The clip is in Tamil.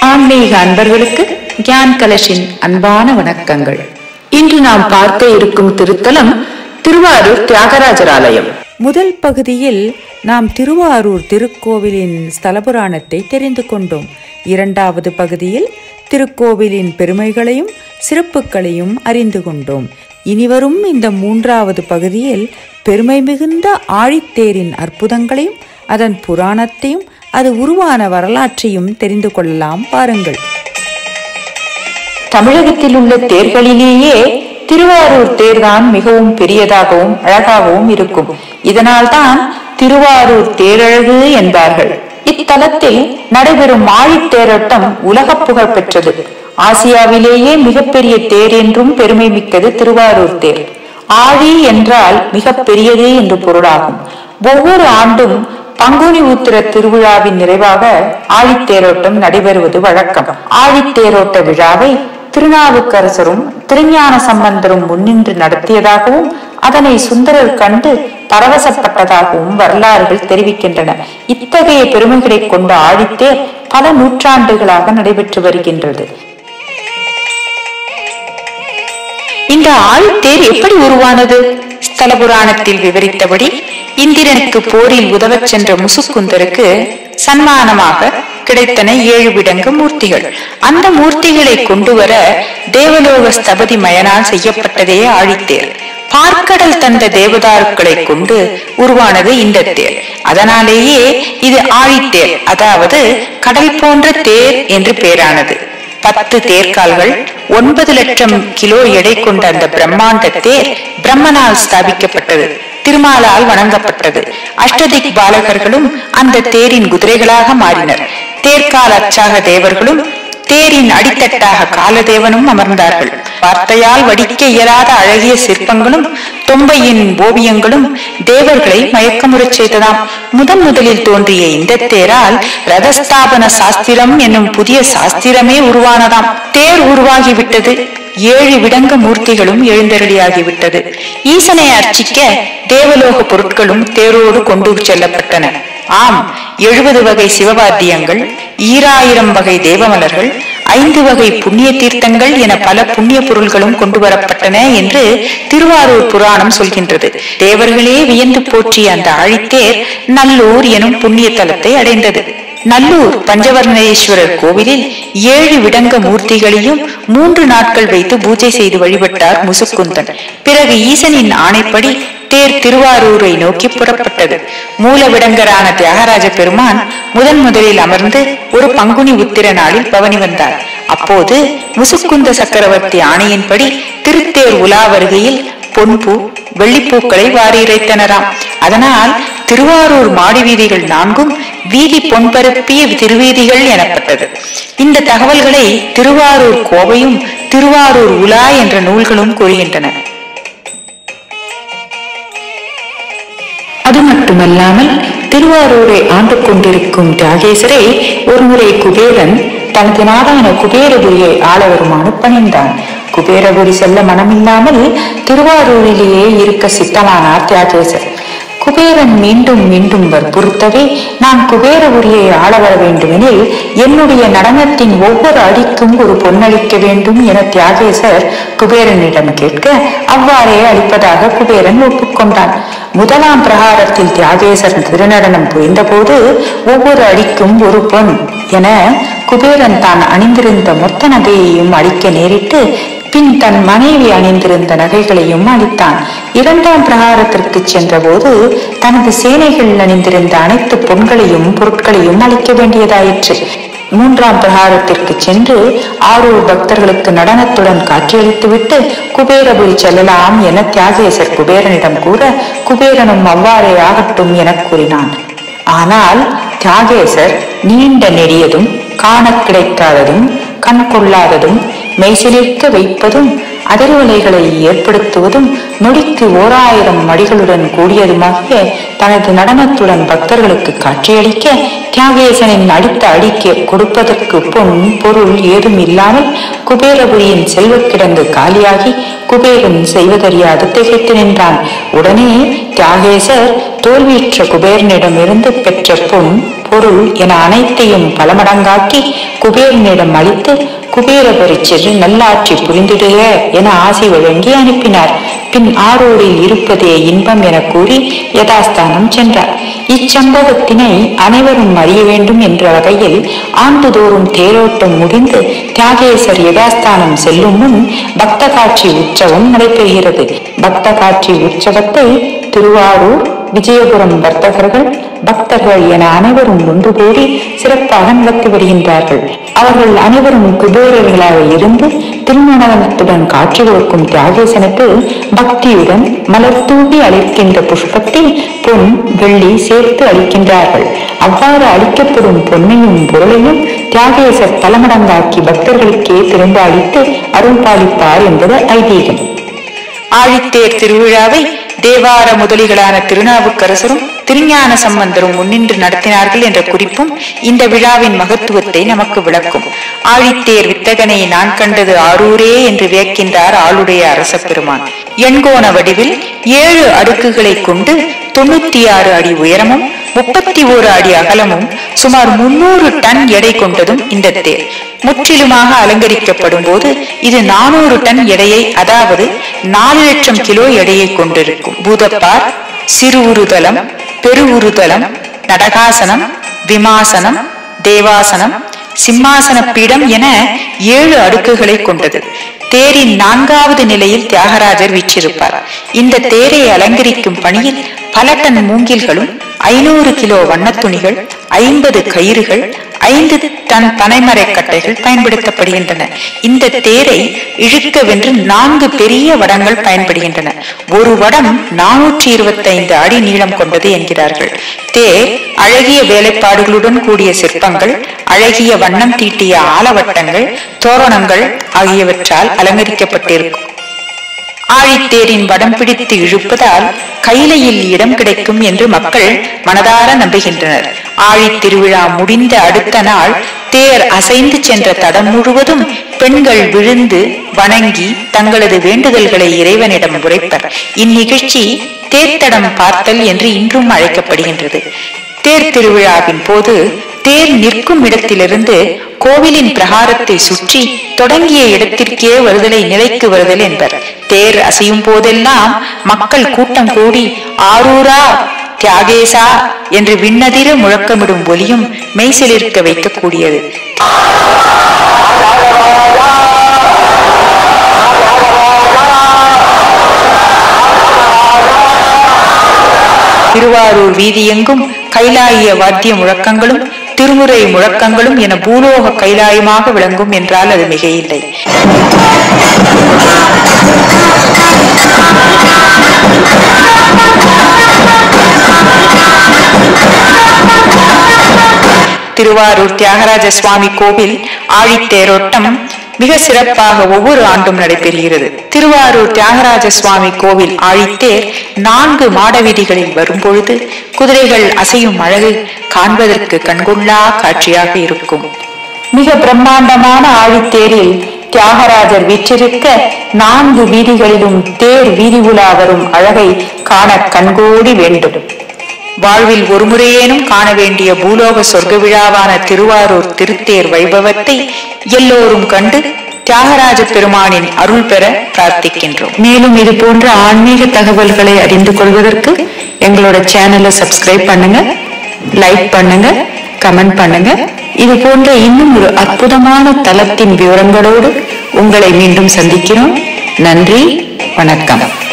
ஆன்மீக அன்பர்களுக்கு கியான் கலஷின் அன்பான வணக்கங்கள் இன்று நாம் பார்க்க இருக்கும் திருத்தலம் திருவாரூர் தியாகராஜர் ஆலயம் முதல் பகுதியில் நாம் திருவாரூர் திருக்கோவிலின் ஸ்தலபுராணத்தை தெரிந்து கொண்டோம் இரண்டாவது பகுதியில் திருக்கோவிலின் பெருமைகளையும் சிறப்புகளையும் அறிந்து கொண்டோம் இனிவரும் இந்த மூன்றாவது பகுதியில் பெருமை மிகுந்த ஆழித்தேரின் அற்புதங்களையும் அதன் புராணத்தையும் அது உருவான வரலாற்றையும் தெரிந்து கொள்ளலாம் பாருங்கள் தமிழகத்தில் உள்ள தேர்களிலேயே திருவாரூர் தேர்தான் மிகவும் பெரியதாகவும் அழகாகவும் இருக்கும் இதனால்தான் திருவாரூர் தேரழகு என்பார்கள் இத்தலத்தில் நடைபெறும் ஆழித்தேரோட்டம் உலக புகழ் பெற்றது ஆசியாவிலேயே மிகப்பெரிய தேர் என்றும் பெருமை மிக்கது திருவாரூர் தேர் ஆழி என்றால் மிக பெரியது என்று பொருளாகும் ஒவ்வொரு ஆண்டும் பங்குனி உத்திர திருவிழாவின் நிறைவாக ஆழித்தேரோட்டம் நடைபெறுவது வழக்கம் ஆழித்தேரோட்ட விழாவை திருநாவுக்கரசரும் திருஞான சம்பந்தரும் முன்னின்று நடத்தியதாகவும் அதனை சுந்தரர் கண்டு பரவசப்பட்டதாகவும் வரலாறுகள் தெரிவிக்கின்றன இத்தகைய பெருமைகளை கொண்ட ஆழித்தேர் பல நூற்றாண்டுகளாக நடைபெற்று வருகின்றது இந்த ஆழித்தேர் எப்படி உருவானது ஸ்தல புராணத்தில் விவரித்தபடி இந்திரனுக்கு போரில் உதவச் சென்ற முசுக்குந்தருக்கு சன்மானமாக கிடைத்தன ஏழு விடங்கு மூர்த்திகள் அந்த மூர்த்திகளை கொண்டு வர தேவலோக ஸ்தபதி மயனால் செய்யப்பட்டதே ஆழித்தேர் பார்க்கடல் தந்த தேவதாருக்களை கொண்டு உருவானது இந்த தேர் அதனாலேயே இது ஆழித்தேர் அதாவது கடல் போன்ற தேர் என்று பேரானது பத்து தேர்கால்கள் ஒன்பது லட்சம் கிலோ எடை கொண்ட அந்த பிரம்மாண்ட தேர் பிரம்மனால் ஸ்தாபிக்கப்பட்டது திருமாலால் வணங்கப்பட்டது அஷ்டதிக் பாலகர்களும் அந்த தேரின் குதிரைகளாக மாறினர் தேர்கால் அச்சாக தேவர்களும் தேரின் அடித்தட்டாக காலதேவனும் அமர்ந்தார்கள் வார்த்தையால் வடிக்க இயலாத அழகிய சிற்பங்களும் தொம்பையின் ஓவியங்களும் தேவர்களை மயக்கமுறச் செய்ததாம் முதன் முதலில் தோன்றிய இந்த தேரால் ரதஸ்தாபன சாஸ்திரம் என்னும் புதிய சாஸ்திரமே உருவானதாம் தேர் உருவாகிவிட்டது ஏழு விடங்க மூர்த்திகளும் எழுந்தருளியாகிவிட்டது ஈசனை அர்ச்சிக்க தேவலோக பொருட்களும் தேரோடு கொண்டு செல்லப்பட்டன ஆம் எழுபது வகை சிவவாத்தியங்கள் ஈராயிரம் வகை தேவமலர்கள் ஐந்து வகை புண்ணிய தீர்த்தங்கள் என பல புண்ணிய பொருள்களும் கொண்டு வரப்பட்டன என்று திருவாரூர் புராணம் சொல்கின்றது தேவர்களே வியந்து போற்றிய அந்த ஆழித்தேர் நல்லூர் எனும் புண்ணிய தலத்தை அடைந்தது நல்லூர் பஞ்சவர்ணேஸ்வரர் கோவிலில் ஏழு விடங்க மூர்த்திகளையும் மூன்று நாட்கள் வைத்து பூஜை செய்து வழிபட்டார் முசுக்குந்தன் பிறகு ஈசனின் ஆணைப்படி தேர் திருவாரூரை நோக்கி புறப்பட்டது மூல விடங்கரான தியாகராஜ பெருமான் முதன் முதலில் அமர்ந்து ஒரு பங்குனி உத்திர நாளில் பவனி வந்தார் அப்போது முசுக்குந்த சக்கரவர்த்தி ஆணையின்படி திருத்தேர் உலா வருகையில் பொன்பூ வெள்ளிப்பூக்களை வாரி இறைத்தனராம் அதனால் திருவாரூர் மாடி வீதிகள் நான்கும் வீதி பொன்பரப்பிய திருவீதிகள் எனப்பட்டது இந்த தகவல்களை திருவாரூர் கோவையும் திருவாரூர் உலா என்ற நூல்களும் கூறுகின்றன அது மட்டுமல்லாமல் திருவாரூரை ஆண்டு கொண்டிருக்கும் தியாகேசரை ஒருமுறை குபேரன் தனது நாடான குபேரபுரியை ஆள வருமானு பணிந்தான் குபேரபுரி செல்ல மனமில்லாமல் திருவாரூரிலேயே இருக்க சித்தமானார் தியாகேசர் குபேரன் மீண்டும் மீண்டும் வற்புறுத்தவே நான் குபேரபுரியை ஆள வர வேண்டுமெனில் என்னுடைய நடனத்தின் ஒவ்வொரு அடிக்கும் ஒரு பொன்னளிக்க வேண்டும் என தியாகேசர் குபேரனிடம் கேட்க அவ்வாறே அளிப்பதாக குபேரன் ஒப்புக்கொண்டான் முதலாம் பிரகாரத்தில் தியாகேசர் திருநடனம் புரிந்தபோது ஒவ்வொரு அடிக்கும் ஒரு பொன் என குபேரன் தான் அணிந்திருந்த மொத்த நகையையும் அளிக்க நேரிட்டு பின் தன் மனைவி அணிந்திருந்த நகைகளையும் அளித்தான் இரண்டாம் பிரகாரத்திற்கு சென்றபோது தனது சேனைகள் அணிந்திருந்த அனைத்து பொன்களையும் பொருட்களையும் அளிக்க வேண்டியதாயிற்று மூன்றாம் பிரகாரத்திற்கு சென்று ஆரூர் பக்தர்களுக்கு நடனத்துடன் காட்சியளித்துவிட்டு குபேரபுரி செல்லலாம் என தியாகேசர் குபேரனிடம் கூற குபேரனும் அவ்வாறே ஆகட்டும் என கூறினான் ஆனால் தியாகேசர் நீண்ட நெடியதும் காண கிடைக்காததும் கண் கொள்ளாததும் மெய்சிலிர்க்க வைப்பதும் அதிர்வலைகளை ஏற்படுத்துவதும் நொடிக்கு ஓராயிரம் மடிகளுடன் கூடியதுமாகிய தனது நடனத்துடன் பக்தர்களுக்கு காட்சியளிக்க தியாகேசனின் அடுத்த அடிக்கு கொடுப்பதற்கு பொன் பொருள் ஏதும் இல்லாமல் குபேரபுரியின் செல்வக் கிடங்கு காலியாகி குபேரன் செய்வதறியாது திகைத்து நின்றான் உடனே தியாகேசர் தோல்வியுற்ற குபேரனிடமிருந்து பெற்ற பொன் பொருள் என அனைத்தையும் பல மடங்காக்கி குபேரனிடம் அளித்து குபேரபுரி சென்று நல்லாட்சி புரிந்திடுக என ஆசை வழங்கி அனுப்பினார் பின் ஆரூரில் இருப்பதே இன்பம் என கூறி யதாஸ்தானம் சென்றார் இச்சம்பவத்தினை அனைவரும் அறிய வேண்டும் என்ற வகையில் ஆண்டுதோறும் தேரோட்டம் முடிந்து தியாகேசர் யதாஸ்தானம் செல்லும் முன் பக்த காட்சி உற்சவம் நடைபெறுகிறது பக்த காட்சி உற்சவத்தை திருவாரூர் விஜயபுரம் வர்த்தகர்கள் பக்தர்கள் என அனைவரும் ஒன்று கூடி சிறப்பாக நடத்தி வருகின்றார்கள் அவர்கள் அனைவரும் குபேரர்களாக இருந்து திருமணத்துடன் காட்சி கொடுக்கும் தியாகேசனுக்கு பக்தியுடன் மலர் தூவி அளிக்கின்ற புஷ்பத்தில் பொன் வெள்ளி சேர்த்து அளிக்கின்றார்கள் அவ்வாறு அளிக்கப்படும் பொன்னையும் பொருளையும் தியாகேசர் பலமடங்காக்கி பக்தர்களுக்கே திரும்ப அளித்து அருள் பாலிப்பார் என்பது ஐதீகம் ஆழித்தேர் திருவிழாவை தேவார முதலிகளான திருநாவுக்கரசரும் திருஞான சம்பந்தரும் முன்னின்று நடத்தினார்கள் என்ற குறிப்பும் இந்த விழாவின் மகத்துவத்தை நமக்கு விளக்கும் ஆழித்தேர் வித்தகனை நான் கண்டது ஆரூரே என்று வியக்கின்றார் ஆளுடைய அரச பெருமான் எண்கோண வடிவில் ஏழு அடுக்குகளை கொண்டு தொண்ணூத்தி ஆறு அடி உயரமும் முப்பத்தி ஓரு அடி அகலமும் சுமார் முன்னூறு டன் எடை கொண்டதும் இந்த தேர் முற்றிலுமாக அலங்கரிக்கப்படும் போது இது நானூறு டன் எடையை அதாவது நாலு லட்சம் கிலோ எடையை கொண்டிருக்கும் பூதப்பார் சிறு உருதலம் பெரு உருதலம் நடகாசனம் விமாசனம் தேவாசனம் சிம்மாசன பீடம் என ஏழு அடுக்குகளை கொண்டது தேரின் நான்காவது நிலையில் தியாகராஜர் வீற்றிருப்பார் இந்த தேரை அலங்கரிக்கும் பணியில் பல டன் மூங்கில்களும் ஐநூறு கிலோ வண்ணத்துணிகள் ஐம்பது கயிறுகள் ஐந்து டன் பனைமரக் கட்டைகள் பயன்படுத்தப்படுகின்றன இந்த தேரை இழுக்கவென்று நான்கு பெரிய வடங்கள் பயன்படுகின்றன ஒரு வடம் நானூற்றி இருபத்தைந்து அடி நீளம் கொண்டது என்கிறார்கள் தேர் அழகிய வேலைப்பாடுகளுடன் கூடிய சிற்பங்கள் அழகிய வண்ணம் தீட்டிய ஆலவட்டங்கள் தோரணங்கள் ஆகியவற்றால் அலங்கரிக்கப்பட்டிருக்கும் ஆழித்தேரின் வடம் பிடித்து இழுப்பதால் கைலையில் இடம் கிடைக்கும் என்று மக்கள் மனதார நம்புகின்றனர் ஆழித் திருவிழா முடிந்த அடுத்த நாள் தேர் அசைந்து சென்ற தடம் முழுவதும் பெண்கள் விழுந்து வணங்கி தங்களது வேண்டுதல்களை இறைவனிடம் உரைப்பர் இந்நிகழ்ச்சி தேர்த்தடம் பார்த்தல் என்று இன்றும் அழைக்கப்படுகின்றது தேர் திருவிழாவின் போது தேர் நிற்கும் இடத்திலிருந்து கோவிலின் பிரகாரத்தை சுற்றி தொடங்கிய இடத்திற்கே வருதலை நிலைக்கு வருதல் என்பர் தேர் அசையும் போதெல்லாம் மக்கள் கூட்டம் கூடி ஆரூரா தியாகேசா என்று விண்ணதிர முழக்கமிடும் ஒலியும் மெய்சிலிருக்க வைக்கக்கூடியது திருவாரூர் வீதியெங்கும் கைலாய வாத்திய முழக்கங்களும் திருமுறை முழக்கங்களும் என பூலோக கைலாயமாக விளங்கும் என்றால் அது மிகையில்லை திருவாரூர் தியாகராஜ சுவாமி கோவில் ஆழித்தேரோட்டம் மிக சிறப்பாக ஒவ்வொரு ஆண்டும் நடைபெறுகிறது திருவாரூர் தியாகராஜ சுவாமி கோவில் ஆழித்தேர் நான்கு மாட வீதிகளில் வரும்பொழுது குதிரைகள் அசையும் அழகு காண்பதற்கு கண்கொள்ளா காட்சியாக இருக்கும் மிக பிரம்மாண்டமான ஆழித்தேரில் தியாகராஜர் வீற்றிருக்க நான்கு வீதிகளிலும் தேர் வீதி உலா வரும் அழகை காண கண்கோடி வேண்டும் வாழ்வில் ஒருமுறையேனும் காண வேண்டிய பூலோக சொர்க்க விழாவான திருவாரூர் திருத்தேர் வைபவத்தை எல்லோரும் கண்டு தியாகராஜ பெருமானின் அருள் பெற பிரார்த்திக்கின்றோம் மேலும் இது போன்ற ஆன்மீக தகவல்களை அறிந்து கொள்வதற்கு எங்களோட சேனலை சப்ஸ்கிரைப் பண்ணுங்க லைக் பண்ணுங்க கமெண்ட் பண்ணுங்க இது போன்ற இன்னும் ஒரு அற்புதமான தலத்தின் விவரங்களோடு உங்களை மீண்டும் சந்திக்கிறோம் நன்றி வணக்கம்